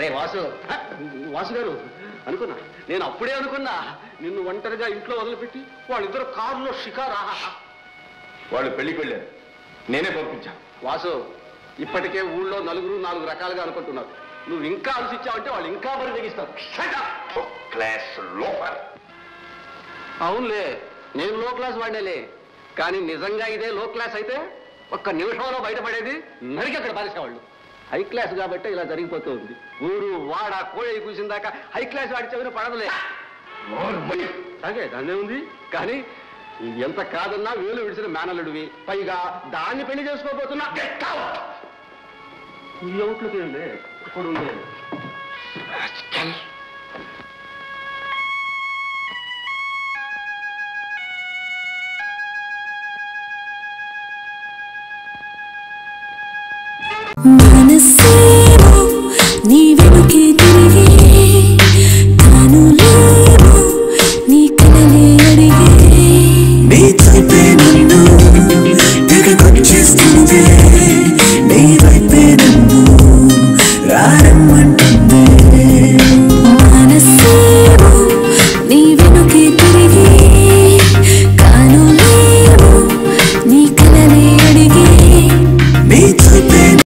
రే వాసు హ, వాసు గారు అనుకున్నా నేను అప్పుడే అనుకున్నా నిన్ను ఒంటరిగా ఇంట్లో వదిలిపెట్టి వాళ్ళిద్దరు కారులో షికారా వాళ్ళు పెళ్లికి వెళ్ళారు నేనే పంపించాను వాసు ఇప్పటికే ఊళ్ళో నలుగురు నాలుగు రకాలుగా అనుకుంటున్నారు నువ్వు ఇంకా ఆలోచించావంటే వాళ్ళు ఇంకా మరి తెగిస్తారు క్లాస్ లోపర్ అవునులే నేను లో క్లాస్ వాడినేలే కానీ నిజంగా ఇదే లో క్లాస్ అయితే ఒక్క నిమిషంలో బయటపడేది నరికి అక్కడ పారేసేవాళ్ళు హై క్లాస్ కాబట్టి ఇలా జరిగిపోతూ ఉంది ఊరు వాడ కోഴి కూసిన దాకా హై క్లాస్ వాడి చెవిన పడదులే అలాగే దాన్నే ఉంది కానీ ఎంత కాదన్నా వేలు విడిచిన మేనల్లుడివి పైగా దాన్ని పెళ్లి చేసుకోబోతున్నా గెట్ అవుట్ ఈ అవుట్లోకి ఏంలే ఇప్పుడు ఉండే మనసే